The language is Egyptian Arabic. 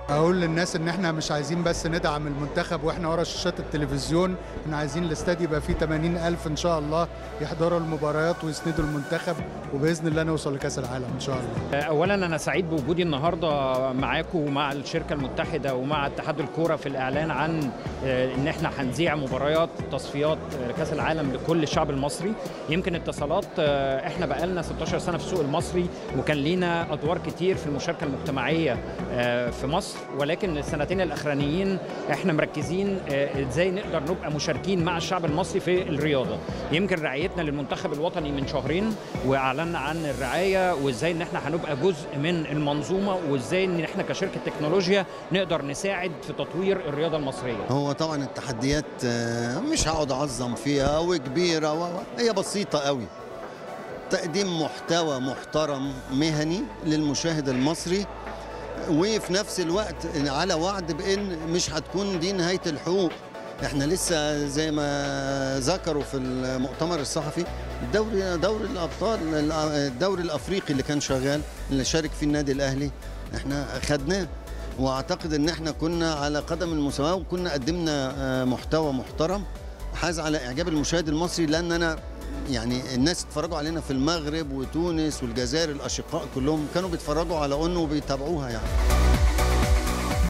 اقول للناس ان احنا مش عايزين بس ندعم المنتخب واحنا ورا شاشات التلفزيون احنا عايزين الاستاد يبقى فيه 80 الف ان شاء الله يحضروا المباريات ويسندوا المنتخب وباذن الله نوصل لكاس العالم ان شاء الله اولا انا سعيد بوجودي النهارده معاكم ومع الشركه المتحده ومع اتحاد الكوره في الاعلان عن ان احنا هنذيع مباريات تصفيات كاس العالم لكل الشعب المصري يمكن اتصالات احنا بقالنا 16 سنه في السوق المصري وكان لينا ادوار كتير في المشاركه المجتمعيه في مصر ولكن السنتين الاخرانيين احنا مركزين ازاي نقدر نبقى مشاركين مع الشعب المصري في الرياضه يمكن رعايتنا للمنتخب الوطني من شهرين واعلنا عن الرعايه وازاي ان احنا هنبقى جزء من المنظومه وازاي ان احنا كشركه تكنولوجيا نقدر نساعد في تطوير الرياضه المصريه هو طبعا التحديات مش هقعد اعظم فيها وكبيره هي بسيطه قوي تقديم محتوى محترم مهني للمشاهد المصري وفي نفس الوقت على وعد بان مش هتكون دي نهايه الحقوق احنا لسه زي ما ذكروا في المؤتمر الصحفي الدوري دوري الابطال الدوري الافريقي اللي كان شغال اللي شارك فيه النادي الاهلي احنا خدناه واعتقد ان احنا كنا على قدم المساواه وكنا قدمنا محتوى محترم حاز على اعجاب المشاهد المصري لان انا يعني الناس اتفرجوا علينا في المغرب وتونس والجزائر الاشقاء كلهم كانوا بيتفرجوا على اون وبيتابعوها يعني